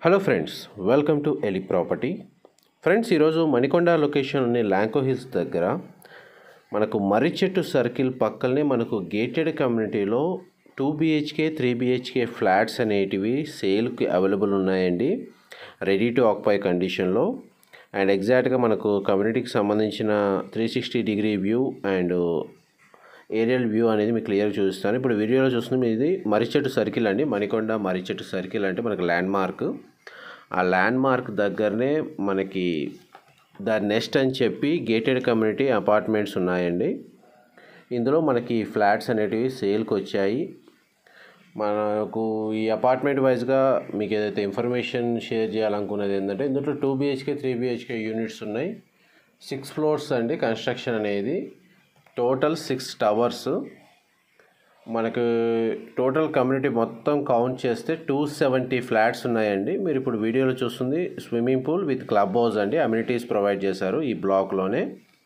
hello friends welcome to ఎలి property friends ఈరోజు Manikonda location ఉన్న ల్యాంకో హిల్స్ దగ్గర మనకు మర్రి చెట్టు సర్కిల్ పక్కనే మనకు గేటెడ్ కమ్యూనిటీలో two BHK three BHK flats అనేటివి సేల్కి అవైలబుల్ ఉన్నాయండి రెడీ టు ఆక్యుపై కండిషన్లో అండ్ ఎగ్జాక్ట్గా మనకు కమ్యూనిటీకి సంబంధించిన three sixty degree view and aerial view అనేది మీకు క్లియర్గా చూపిస్తాను ఇప్పుడు వీడియోలో చూస్తుంది ఇది మరిచెట్టు సర్కిల్ అండి మణికొండ మరిచెట్టు సర్కిల్ అంటే మనకు ల్యాండ్ మార్క్ ఆ ల్యాండ్ మార్క్ దగ్గరనే మనకి ద నెస్ట్ అని చెప్పి గేటెడ్ కమ్యూనిటీ అపార్ట్మెంట్స్ ఉన్నాయండి ఇందులో మనకి ఫ్లాట్స్ అనేటివి సేల్కి వచ్చాయి మనకు ఈ అపార్ట్మెంట్ వైజ్గా మీకు ఏదైతే ఇన్ఫర్మేషన్ షేర్ చేయాలనుకున్నది ఏంటంటే ఇందులో two BHK three BHK units ఉన్నాయి సిక్స్ ఫ్లోర్స్ అండి కన్స్ట్రక్షన్ అనేది టోటల్ సిక్స్ టవర్స్ మనకు టోటల్ కమ్యూనిటీ మొత్తం కౌంట్ చేస్తే టూ సెవెంటీ ఫ్లాట్స్ ఉన్నాయండి మీరు ఇప్పుడు వీడియోలో చూస్తుంది swimming pool with club house అండి అమ్యూనిటీస్ ప్రొవైడ్ చేశారు ఈ బ్లాక్లోనే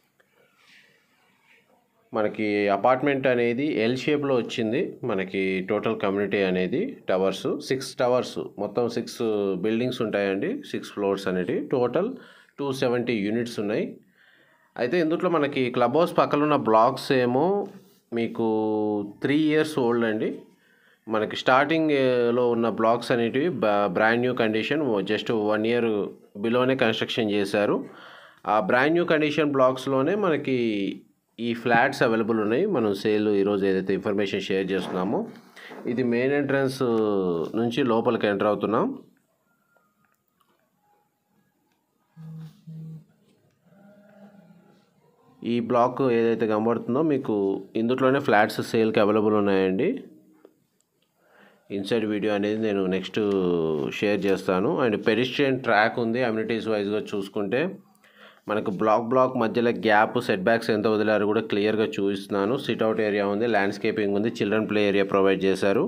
మనకి అపార్ట్మెంట్ అనేది ఎల్ షేప్లో వచ్చింది మనకి టోటల్ కమ్యూనిటీ అనేది టవర్స్ సిక్స్ టవర్స్ మొత్తం సిక్స్ బిల్డింగ్స్ ఉంటాయండి సిక్స్ ఫ్లోర్స్ అనేటివి టోటల్ టూ సెవెంటీ యూనిట్స్ ఉన్నాయి అయితే ఇందులో మనకి క్లబ్ హౌస్ పక్కన ఉన్న బ్లాక్స్ ఏమో మీకు త్రీ ఇయర్స్ ఓల్డ్ అండి మనకి స్టార్టింగ్లో ఉన్న బ్లాక్స్ అనేటివి brand new condition just one year బిలోనే కన్స్ట్రక్షన్ చేశారు ఆ బ్రాండ్ న్యూ కండిషన్ బ్లాక్స్లోనే మనకి ఈ ఫ్లాట్స్ అవైలబుల్ ఉన్నాయి మనం సేల్ ఈరోజు ఏదైతే ఇన్ఫర్మేషన్ షేర్ చేస్తున్నామో ఇది మెయిన్ ఎంట్రన్స్ నుంచి లోపలికి ఎంటర్ అవుతున్నాం ఈ బ్లాక్ ఏదైతే కనబడుతుందో మీకు ఇందులోనే ఫ్లాట్స్ సేల్కి అవైలబుల్ ఉన్నాయండి ఇన్సైడ్ వీడియో అనేది నేను నెక్స్ట్ షేర్ చేస్తాను అండ్ పెరిస్ట్రియన్ ట్రాక్ ఉంది అమ్యూనిటీస్ వైజ్గా చూసుకుంటే మనకు బ్లాక్ బ్లాక్ మధ్యలో గ్యాప్ సెట్ బ్యాక్స్ ఎంత వదిలారు కూడా క్లియర్గా చూపిస్తున్నాను సిట్అవుట్ ఏరియా ఉంది ల్యాండ్స్కేపింగ్ ఉంది చిల్డ్రన్ ప్లే ఏరియా ప్రొవైడ్ చేశారు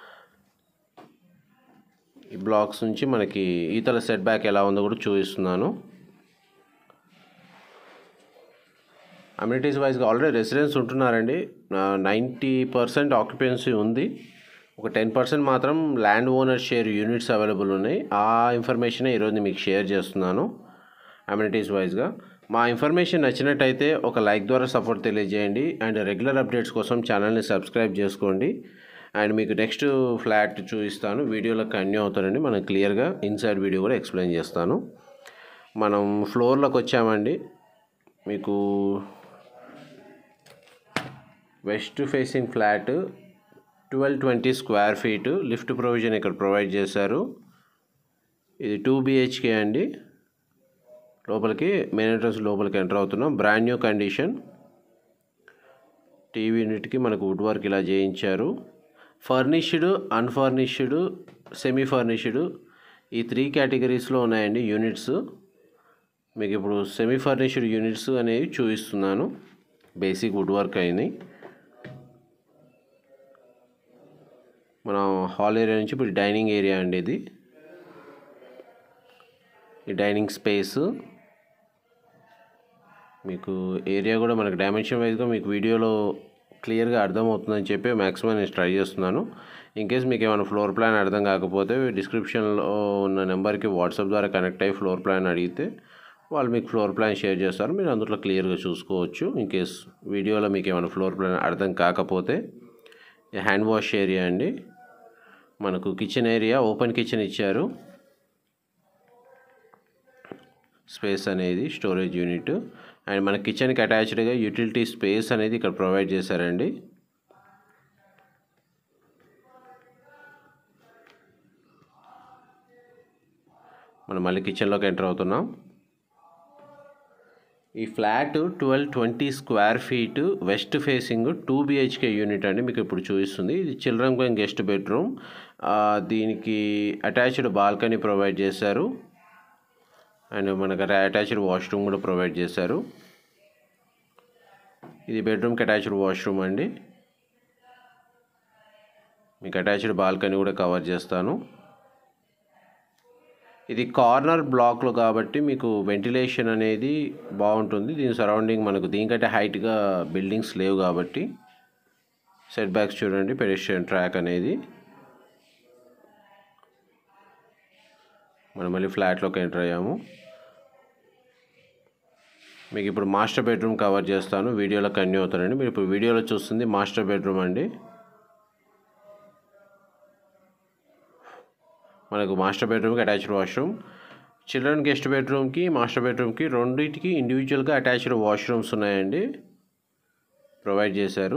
ఈ బ్లాక్స్ నుంచి మనకి ఈతల సెట్ బ్యాక్ ఎలా ఉందో కూడా చూపిస్తున్నాను అమ్యూనిటీస్ వైజ్గా ఆల్రెడీ రెసిడెన్స్ ఉంటున్నారండి నైంటీ పర్సెంట్ ఆక్యుపెన్సీ ఉంది ఒక టెన్ పర్సెంట్ మాత్రం land owner share units available ఉన్నాయి ఆ ఇన్ఫర్మేషన్ ఈరోజు మీకు షేర్ చేస్తున్నాను అమ్యూనిటీస్ వైజ్గా మా ఇన్ఫర్మేషన్ నచ్చినట్టయితే ఒక లైక్ ద్వారా సపోర్ట్ తెలియజేయండి అండ్ రెగ్యులర్ అప్డేట్స్ కోసం ఛానల్ని సబ్స్క్రైబ్ చేసుకోండి అండ్ మీకు నెక్స్ట్ ఫ్లాట్ చూపిస్తాను వీడియోలో కంటిన్యూ అవుతానండి మనం క్లియర్గా ఇన్సైడ్ వీడియో కూడా ఎక్స్ప్లెయిన్ చేస్తాను మనం ఫ్లోర్లోకి వచ్చామండి మీకు west facing flat twelve twenty square feet lift provision ఇక్కడ ప్రొవైడ్ చేశారు ఇది టూ బిహెచ్కే అండి లోపలికి మెయిన్ ఎంట్రన్స్ లోపలికి ఎంటర్ అవుతున్నాం బ్రాండ్ న్యూ కండిషన్ టీవీ యూనిట్కి మనకు వుడ్ వర్క్ ఇలా చేయించారు ఫర్నిష్డ్ అన్ఫర్నిష్డ్ సెమీ ఫర్నిష్డ్ ఈ త్రీ కేటగిరీస్లో ఉన్నాయండి యూనిట్స్ మీకు ఇప్పుడు సెమీ ఫర్నిష్డ్ యూనిట్స్ అనేవి చూపిస్తున్నాను బేసిక్ వుడ్ వర్క్ అయింది మనం హాల్ ఏరియా నుంచి ఇప్పుడు డైనింగ్ ఏరియా అండి ఇది ఈ డైనింగ్ స్పేస్ మీకు ఏరియా కూడా మనకు డైమెన్షన్ వైజ్గా మీకు వీడియోలో క్లియర్గా అర్థమవుతుందని చెప్పి మ్యాక్సిమం నేను ట్రై చేస్తున్నాను ఇన్ కేస్ మీకు ఏమైనా ఫ్లోర్ ప్లాన్ అర్థం కాకపోతే డిస్క్రిప్షన్లో ఉన్న నెంబర్కి వాట్సాప్ ద్వారా కనెక్ట్ అయ్యి ఫ్లోర్ ప్లాన్ అడిగితే వాళ్ళు మీకు ఫ్లోర్ ప్లాన్ షేర్ చేస్తారు మీరు అందులో క్లియర్గా చూసుకోవచ్చు ఇన్ కేస్ వీడియోలో మీకు ఏమైనా ఫ్లోర్ ప్లాన్ అర్థం కాకపోతే హ్యాండ్ వాష్ ఏరియా అండి మనకు కిచెన్ ఏరియా ఓపెన్ కిచెన్ ఇచ్చారు స్పేస్ అనేది స్టోరేజ్ యూనిట్ అండ్ మన కిచెన్కి అటాచ్డ్గా యూటిలిటీ స్పేస్ అనేది ఇక్కడ ప్రొవైడ్ చేశారండి మనం మళ్ళీ కిచెన్లోకి ఎంటర్ అవుతున్నాం ఈ flat twelve twenty square feet west facing two BHK unit అండి మీకు ఇప్పుడు చూపిస్తుంది ఇది చిల్డ్రన్ గోయింగ్ గెస్ట్ బెడ్రూమ్ దీనికి అటాచ్డ్ బాల్కనీ ప్రొవైడ్ చేశారు అండ్ మనకు అటాచ్డ్ వాష్రూమ్ కూడా ప్రొవైడ్ చేశారు ఇది బెడ్రూమ్కి అటాచ్డ్ వాష్రూమ్ అండి మీకు అటాచ్డ్ బాల్కనీ కూడా కవర్ చేస్తాను ఇది కార్నర్ బ్లాక్లో కాబట్టి మీకు వెంటిలేషన్ అనేది బాగుంటుంది దీని సరౌండింగ్ మనకు దీనికంటే హైట్గా బిల్డింగ్స్ లేవు కాబట్టి సెట్ బ్యాక్స్ చూడండి పెడిస్ట్రియన్ ట్రాక్ అనేది మనం మళ్ళీ ఫ్లాట్లోకి ఎంటర్ అయ్యాము మీకు ఇప్పుడు మాస్టర్ బెడ్రూమ్ కవర్ చేస్తాను వీడియోలో కన్యూ అవుతానండి మీరు ఇప్పుడు వీడియోలో చూస్తుంది మాస్టర్ బెడ్రూమ్ అండి మనకు మాస్టర్ బెడ్రూమ్కి అటాచ్డ్ వాష్రూమ్ చిల్డ్రన్ గెస్ట్ బెడ్రూమ్కి మాస్టర్ బెడ్రూమ్కి రెండింటికి ఇండివిజువల్గా అటాచ్డ్ వాష్రూమ్స్ ఉన్నాయండి ప్రొవైడ్ చేశారు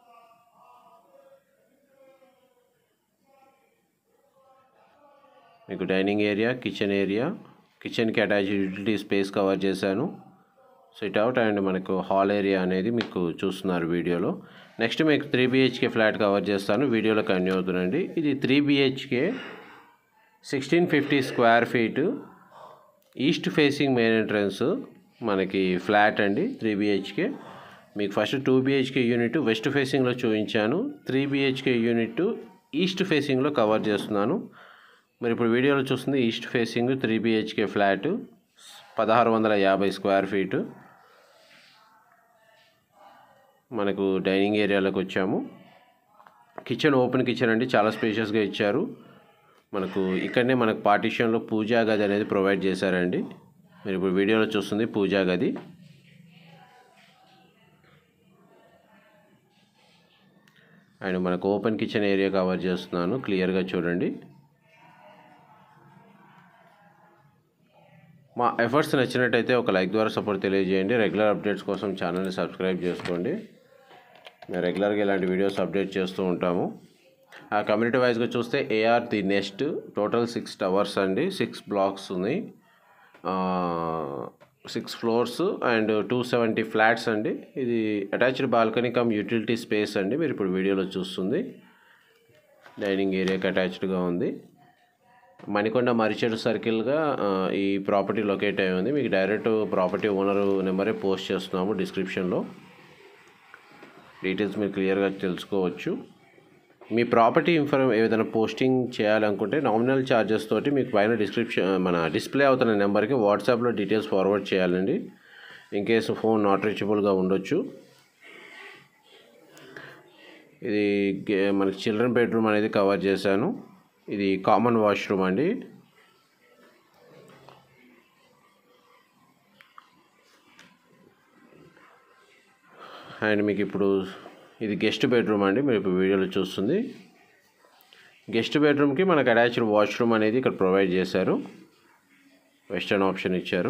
మీకు డైనింగ్ ఏరియా కిచెన్ ఏరియా కిచెన్కి అటాచ్ యూటిలిటీ స్పేస్ కవర్ చేశాను సిట్ అవుట్ అండ్ మనకు హాల్ ఏరియా అనేది మీకు చూస్తున్నారు వీడియోలో నెక్స్ట్ మీకు త్రీ బిహెచ్కే ఫ్లాట్ కవర్ చేస్తాను వీడియోలో కన్యూ అవుతుందండి ఇది three BHK sixteen fifty square feet east facing main entrance మనకి ఫ్లాట్ అండి త్రీ బిహెచ్కే మీకు first two BHK unit west ఫేసింగ్లో చూపించాను త్రీ బిహెచ్కే యూనిట్ ఈస్ట్ ఫేసింగ్లో కవర్ చేస్తున్నాను మీరు ఇప్పుడు వీడియోలో చూస్తుంది east facing three BHK flat పదహారు వందల యాభై స్క్వేర్ ఫీటు మనకు డైనింగ్ ఏరియాలోకి వచ్చాము కిచెన్ ఓపెన్ కిచెన్ అండి చాలా స్పేషియస్గా ఇచ్చారు మనకు ఇక్కడనే మనకు పార్టీషన్లో పూజా గది అనేది ప్రొవైడ్ చేశారండి మీరు ఇప్పుడు వీడియోలో చూస్తుంది పూజా గది అండ్ మనకు ఓపెన్ కిచెన్ ఏరియా కవర్ చేస్తున్నాను క్లియర్గా చూడండి మా ఎఫర్ట్స్ నచ్చినట్టయితే ఒక లైక్ ద్వారా సపోర్ట్ తెలియజేయండి రెగ్యులర్ అప్డేట్స్ కోసం ఛానల్ని సబ్స్క్రైబ్ చేసుకోండి మేము రెగ్యులర్గా ఇలాంటి వీడియోస్ అప్డేట్ చేస్తూ ఉంటాము ఆ కమ్యూనిటీ వైజ్గా చూస్తే are the next total six towers అండి సిక్స్ బ్లాక్స్ ఉన్నాయి six floors and two seventy flats అండి ఇది attached balcony cum utility space అండి మీరు ఇప్పుడు వీడియోలో చూస్తుంది డైనింగ్ ఏరియాకి అటాచ్డ్గా ఉంది మణికొండ మరిచెడు సర్కిల్గా ఈ ప్రాపర్టీ లొకేట్ అయి ఉంది మీకు డైరెక్ట్ ప్రాపర్టీ ఓనర్ నెంబరే పోస్ట్ చేస్తున్నాము డిస్క్రిప్షన్లో డీటెయిల్స్ మీరు క్లియర్గా తెలుసుకోవచ్చు మీ ప్రాపర్టీ ఇన్ఫర్మ్ ఏదైనా పోస్టింగ్ చేయాలనుకుంటే నామినల్ ఛార్జెస్ తోటి మీకు పైన డిస్క్రిప్షన్ మన డిస్ప్లే అవుతున్న నెంబర్కి వాట్సాప్లో డీటెయిల్స్ ఫార్వర్డ్ చేయాలండి ఇన్ కేసు ఫోన్ నాట్ రీచబుల్గా ఉండొచ్చు ఇది గే- మనకి చిల్డ్రన్ బెడ్రూమ్ అనేది కవర్ చేశాను ఇది కామన్ వాష్రూమ్ అండి అండ్ మీకు ఇప్పుడు ఇది గెస్ట్ బెడ్రూమ్ అండి మీరు ఇప్పుడు వీడియోలో చూస్తుంది గెస్ట్ బెడ్రూమ్కి మనకు అటాచ్డ్ వాష్రూమ్ అనేది ఇక్కడ ప్రొవైడ్ చేశారు వెస్టర్న్ ఆప్షన్ ఇచ్చారు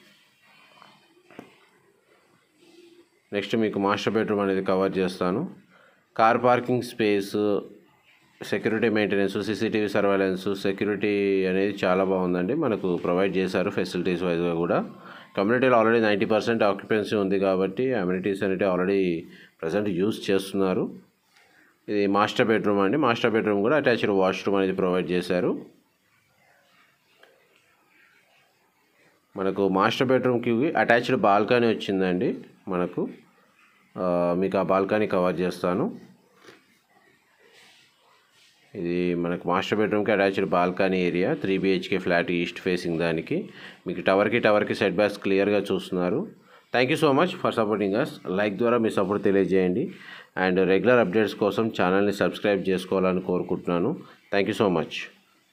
నెక్స్ట్ మీకు మాస్టర్ బెడ్రూమ్ అనేది కవర్ చేస్తాను car parking space security maintenance CCTV surveillance security అనేది చాలా బాగుందండి మనకు ప్రొవైడ్ చేశారు ఫెసిలిటీస్ వైజ్గా కూడా కమ్యూనిటీలో ఆల్రెడీ నైంటీ పర్సెంట్ ఆక్యుపెన్సీ ఉంది కాబట్టి అమ్యూనిటీస్ అనేవి ఆల్రెడీ ప్రజెంట్ యూజ్ చేస్తున్నారు ఇది మాస్టర్ బెడ్రూమ్ అండి మాస్టర్ బెడ్రూమ్ కూడా అటాచ్డ్ వాష్రూమ్ అనేది ప్రొవైడ్ చేశారు మనకు మాస్టర్ బెడ్రూమ్కి అటాచ్డ్ బాల్కనీ వచ్చిందండి మనకు ఆ, మీకు ఆ బాల్కనీ కవర్ చేస్తాను ఇది మనకు మాస్టర్ బెడ్రూమ్కి attached balcony area three BHK flat east facing దానికి మీకు టవర్కి టవర్కి సెట్ బ్యాక్స్ క్లియర్గా చూస్తున్నారు thank you so much for supporting us like ద్వారా మీ సపోర్ట్ తెలియజేయండి అండ్ రెగ్యులర్ అప్డేట్స్ కోసం ఛానల్ని సబ్స్క్రైబ్ చేసుకోవాలని కోరుకుంటున్నాను థ్యాంక్ యూ సో మచ్